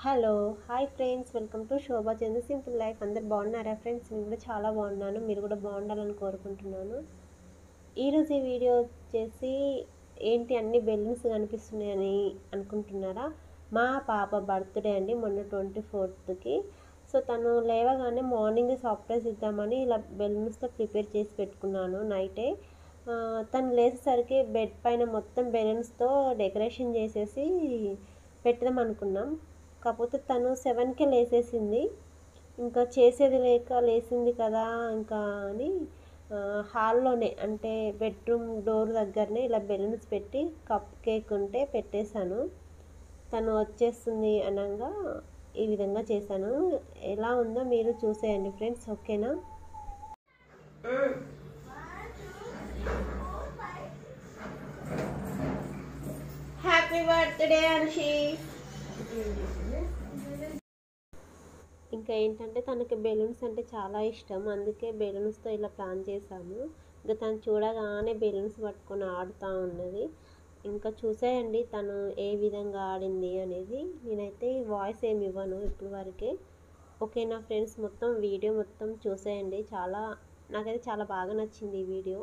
Hello hi friends welcome to Shobha Chandra simple life అందరు బాగున్నారా friends నేను కూడా చాలా బాగున్నాను మీరు కూడా బాగుండాలని కోరుకుంటున్నాను ఈరోజు ఈ వీడియో వచ్చేసి ఏంటి అన్ని బెలూన్స్ కనిపిస్తున్నాయని అనుకుంటున్నారా మా పాప బర్త్డే అండి మొన్న ట్వంటీ ఫోర్త్కి సో తను లేవగానే మార్నింగ్ సర్ప్రైజ్ ఇద్దామని ఇలా బెలూన్స్తో ప్రిపేర్ చేసి పెట్టుకున్నాను నైటే ఆ, తను లేచేసరికి బెడ్ పైన మొత్తం బెలూన్స్తో డెకరేషన్ చేసేసి పెడదాం అనుకున్నాం కాకపోతే తను సెవెన్కే లేసేసింది ఇంకా చేసేది లేక లేచింది కదా ఇంకా అని ఆ, హాల్లోనే అంటే బెడ్రూమ్ డోర్ దగ్గరనే ఇలా బెలూన్స్ పెట్టి కప్ కేక్ ఉంటే పెట్టేశాను తను వచ్చేస్తుంది అనగా ఈ విధంగా చేశాను ఎలా ఉందో మీరు చూసేయండి ఫ్రెండ్స్ ఓకేనా హ్యాపీ బర్త్డే అన్షి ఇంకా ఏంటంటే తనకి బెలూన్స్ అంటే చాలా ఇష్టం అందుకే బెలూన్స్తో ఇలా ప్లాన్ చేశాము ఇంకా తను చూడగానే బెలూన్స్ పట్టుకొని ఆడుతూ ఉన్నది ఇంకా చూసేయండి తను ఏ విధంగా ఆడింది అనేది నేనైతే వాయిస్ ఏమి ఇవ్వను ఇప్పుడు వరకే ఓకేనా ఫ్రెండ్స్ మొత్తం వీడియో మొత్తం చూసేయండి చాలా నాకైతే చాలా బాగా నచ్చింది ఈ వీడియో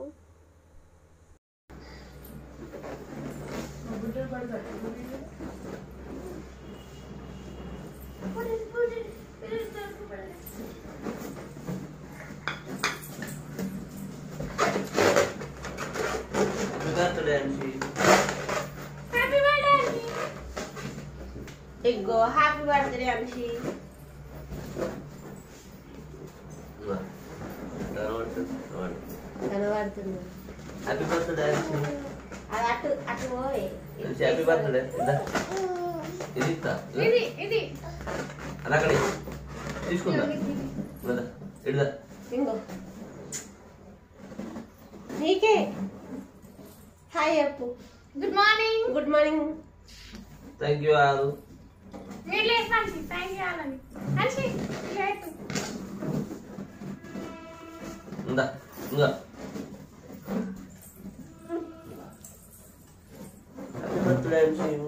ఇగో హ్యాపీ బర్త్డే అన్షి కనబడుతుంది హ్యాపీ బర్త్డే అది అటు అటు పోయి హ్యాపీ బర్త్డే ఇది ఇస్తా ఇది ఇది అది అక్కడ తీసుకుందా కదా ఇడుదా ఇంగో నీకే హాయ్ చెప్పు good morning good morning thank you all మీరు లేదు మంచి థ్యాంక్ యూ అలాని మంచి లేదు ఉందా ఇంకా హ్యాపీ బర్త్డే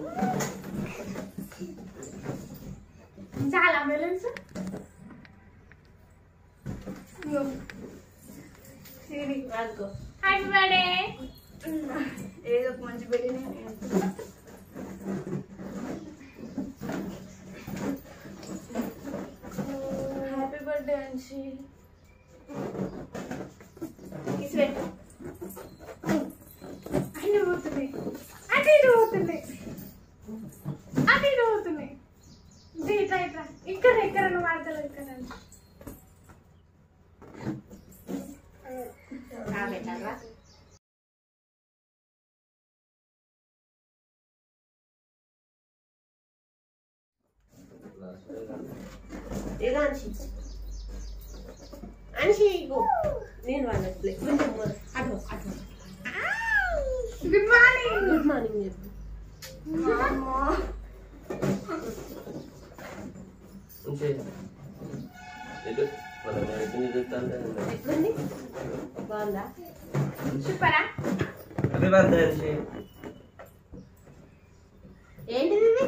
చాలా బెలూన్స్ అదిగో హ్యాపీ బర్త్డే ఏదో ఒక మంచి బెలూన్ హ్యాపీ బర్త్డే అంశి ఇసిపెట్టు అన్ని పోతున్నాయి అటు ఇటు పోతున్నాయి అటు ఇటు పోతున్నాయి ఇది ఇట్లా ఇట్లా ఇక్కడ ఇక్కడ నువ్వు వాడతలేదు ఇక్కడ కాబెట్టాలా ఇదిగో అన్షి అన్షి ఇగో నేను వాళ్ళట్లే కొంచెం మొ- అటు పో, అటు పో. గుడ్ మార్నింగ్ గుడ్ మార్నింగ్ చెప్పు ఉంచే ఇటు మన మెడిసిన్ ఇస్తాంటే ఎట్లుంది బాగుందా సూపరా హ్యాపీ బర్త్డే అంశి ఏంటిది ఇది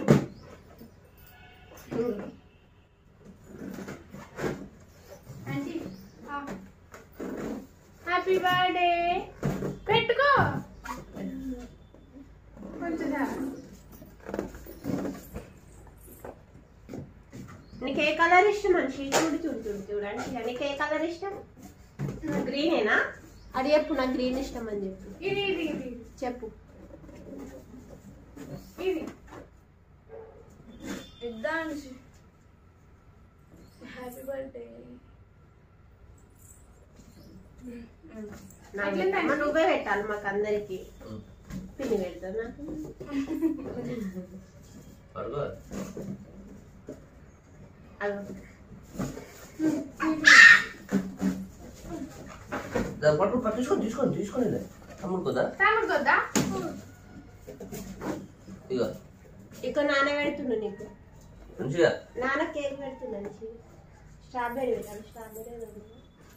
ఆంటీ హ్యాపీ బర్త్డే పెట్టుకో కొంచెం నీకు ఏ కలర్ ఇష్టం మనిషి చూడు చూడు చూడు చూడండి నీకు ఏ కలర్ ఇష్టం గ్రీనేనా అది చెప్పు నాకు గ్రీన్ ఇష్టం అని చెప్పు ఇది ఇది ఇది చెప్పు ఇది ఇద్దా అంశి హ్యాపీ బర్త్డే నాకు పెట్టమ్మా, నువ్వే పెట్టాలి మాకు అందరికి పిన్ని పెడతా నాకు పడుకో అగో. దాని పట్టు పట్టించుకొని తీసుకొని తీసుకొని తమ్ముడు కదా తమ్ముడు కొద్దా ఇక ఇక నాన్న పెడుతున్నా నీకు మంచిగా నాన్న కేక్ పెడుతున్నా నుంచి స్ట్రాబెర్రీ పెట్టాలి స్ట్రాబెర్రీ పెడుతున్నా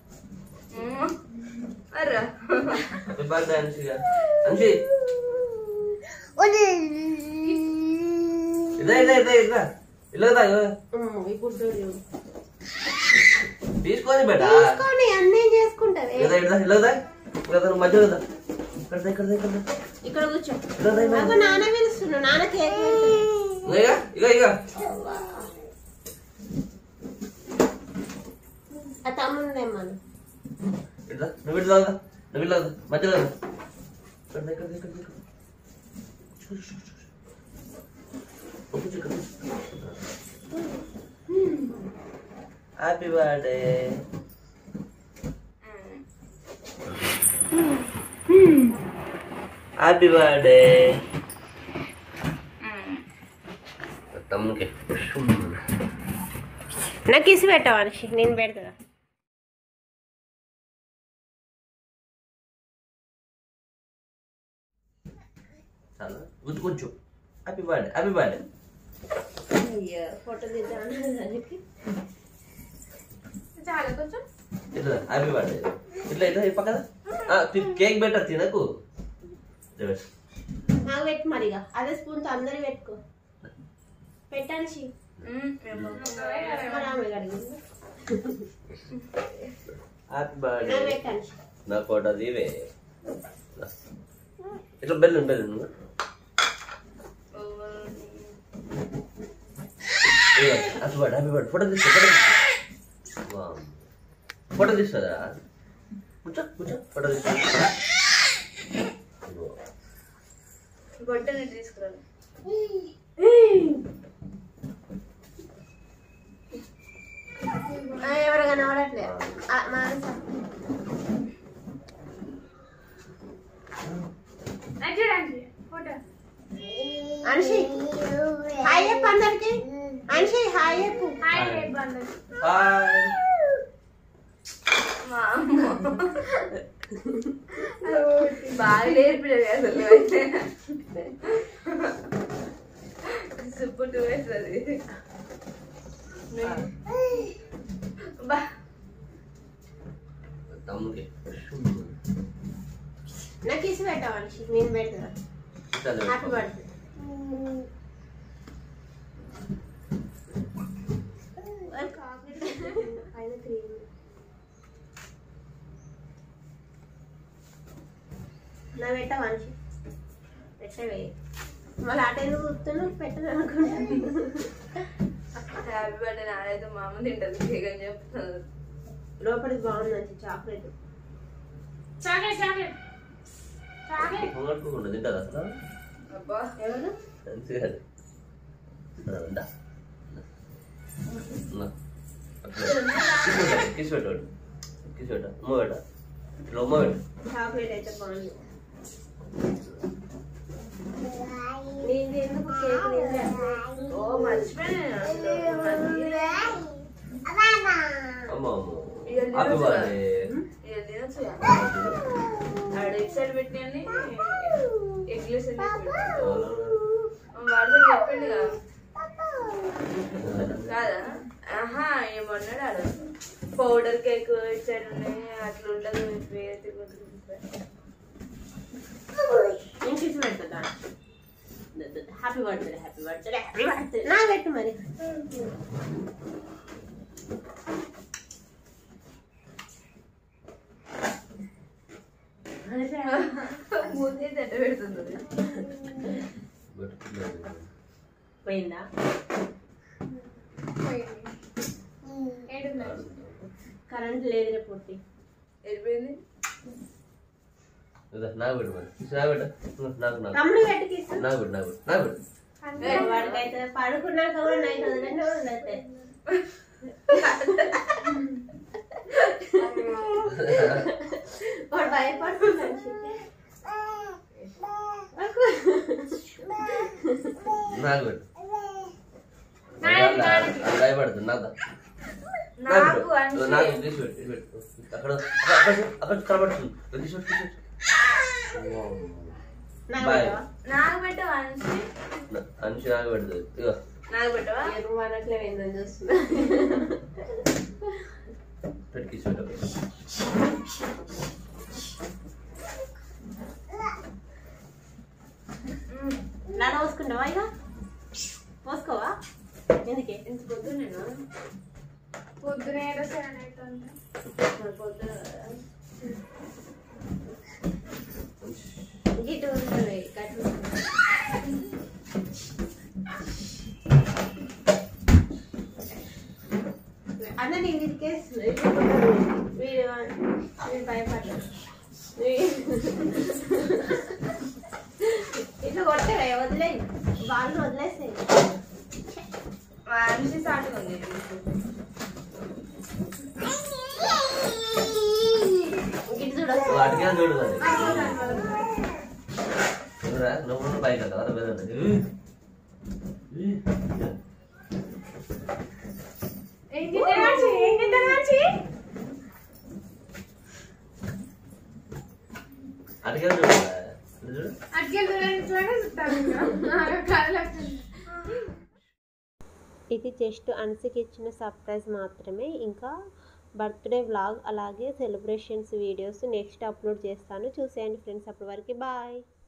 అర్రా హ్యాపీ బర్త్డే అంశిగా అంశి ఇదా ఇదా ఇదా ఇదా ఇలాగదా ఇలాగ ఉమ్, ఇప్పుడు చూడు తీసుకొని బేటా తీసుకొని అన్నీ చేసుకుంటావే ఇలా ఇలా ఇలాగదా ఇలాగదా నువ్వు మధ్యలో కదా ఇక్కడ ఇక్కడ ఇక్కడ ఇక్కడ కూర్చో ఇలాగదా ఇలా నాకు నాన్న పిలుస్తున్నా నాన్న కేక్ పెడుతున్నా. ఇక ఇక ఇక ఆ తమ్ముందేమను ఇట్లా నువ్వు ఇట్లా కదా నువ్వు ఇట్లా మధ్యలో కదా ఇక్కడ ఇక్కడ ఇక్కడ ఇక్కడ చూడు, చూడు, చూడు. కూర్చో, ఇక్కడ కూర్చో. హ్యాపీ బర్త్డే హ్యాపీ బర్త్డే తమ్మునికి నాకు ఇసి పెట్టావు అనుషి నేను పెడతా చాలా కొంచెం కొంచెం హ్యాపీ బర్త్డే హ్యాపీ బర్త్డే అయ్యో ఫోటో తీద్దాం దానికి చాలా కొంచెం ఇట్లా హ్యాపీ బర్త్డే ఇట్లా ఇట్లా ఈ పక్కన ఆ, తి- కేక్ బెటర్ తినకు ఇట్లా పెట్టు. నాకు పెట్టు మరిగా అదే స్పూన్తో అందరి పెట్టుకో పెట్టాను షీ మరి ఆమె అడిగింది హ్యాపీ బర్త్డే నాకు పెట్టాను షీ నా ఫోటో దీవే ఇట్లా బెల్లు బెల్లు happy birthday happy birthday photo తీసుకో ఫోటో తీసుకో వావ్. ఫోటో తీస్తుందా కూర్చో కూర్చో ఫోటో తీసుకో ఇదిగో. గొడ్డని తీసుకురాలి ఆ, ఎవరు కనబడట్లే ఆ, మానస అది చూడండి ఫోటో అనుషి హాయ్ చెప్పు అందరికి అనుషి హాయ్ చెప్పు హాయ్ రేపు అందరు హాయ్ మా అమ్మ బాగా నేర్పినది అసలు అయితే సూపర్ టూ వేస్తుంది బా తమ్ముడికి నాకు ఇసి పెట్టావు అనుషి నేను పెడతా హ్యాపీ బర్త్డే పైన క్రీమ్ నా పెట్టావు అనుషి పెట్టవే మళ్ళీ అటు ఎందుకు కూర్చున్నావు పెట్టను అనుకుంటాను హ్యాపీ బర్త్డే నాడైతే మా అమ్మ తింటది కేక్ అని చెప్తున్నారు లోపలికి బాగుంది మంచి చాక్లెట్ చాక్లెట్ చాక్లెట్ చాక్లెట్ పొంగట్టుకుండా తింటారు అసలు అబ్బా ఎవరు మంచిగా ఉందా కిస్ పెట్టాడు కిస్ పెట్టా ఉమ్మ పెట్టా ఇట్లా ఉమ్మ పెట్టు చాక్లెట్ అయితే బాగుంది నీది ఎందుకు కేక్ నీది ఓ మర్చిపోయాను అసలు అమ్మ అమ్మ ఇక హ్యాపీ తినొచ్చు బర్త్డే ఇక తినొచ్చు ఇక. ఆడ ఎగ్ సైడ్ పెట్టినని ఎగ్లెస్ వాడితో చెప్పిండు కదా కాదా ఆహా ఏమన్నాడు ఆడ పౌడర్ కేక్ ఇటు సైడ్ ఉన్నాయి అట్లా ఉండదు వేరే తిరుగుతుంది నేను కిస్ పెడతా happy birthday happy birthday happy birthday నా పెట్టు మరి మూతే తట్ట పెడుతుంది పోయిందా ఏడున్నారు కరెంట్ లేదు రేపు పుట్టి వెళ్ళిపోయింది నాకు పెట్టు మరి కిస్ నాకు పెట్టు నాకు నాకు తమ్ముడు పెట్టి కిస్ నాకు పెట్టు నాకు పెట్టు నాకు పెట్టు వాడికైతే పడుకున్నాక కూడా నైట్ వదిలేనే ఉండతే వాడు భయపడుతున్నాడు నాకు పెట్టు నాయన, నాయన. అది భయపడుతుంది నాకు నాకు అంటే నాకు తీసి పెట్టు తీసి పెట్టు అక్కడ అక్కడ అక్కడ కనబడుతుంది తీసి పెట్టు తీసి పెట్టు నాకు బాయ్ పెట్టవా? నాకు పెట్టు అనిసి అనిషి నాకు పెడుతుంది ఇగో నాకు పెట్టవా ఏ నువ్వు అనట్లే ఏందని చూస్తున్నా పెట్టు కిస్ పెట్టు నాన్న పోసుకుంటావా ఇక పోసుకోవా ఎందుకే పొద్దున గిట్టు ఉంటుంది కట్లు అన్న నేను ఇరికేస్తుంది వీడు వీడు భయపడ్డాడు ఇట్లా కొట్టారా వదిలే వాళ్ళు వదిలేసాయి మనిషి సాటుగా ఉంది ఇటు చూడ వాటికే చూడు మరి చూడరా లోపల పైకి కదా మీద ఏం గిట్ట మార్చి ఏం గిట్ట మార్చి అటుకే చూడు చూడు అట్కెళ్ళి ఇట్లానే చూస్తాను కళ్ళకి ఇది జస్ట్ అన్సికి ఇచ్చిన సర్ప్రైజ్ మాత్రమే ఇంకా బర్త్డే వ్లాగ్ అలాగే సెలబ్రేషన్స్ వీడియోస్ నెక్స్ట్ అప్లోడ్ చేస్తాను చూసేయండి ఫ్రెండ్స్ అప్పటి వరకు బాయ్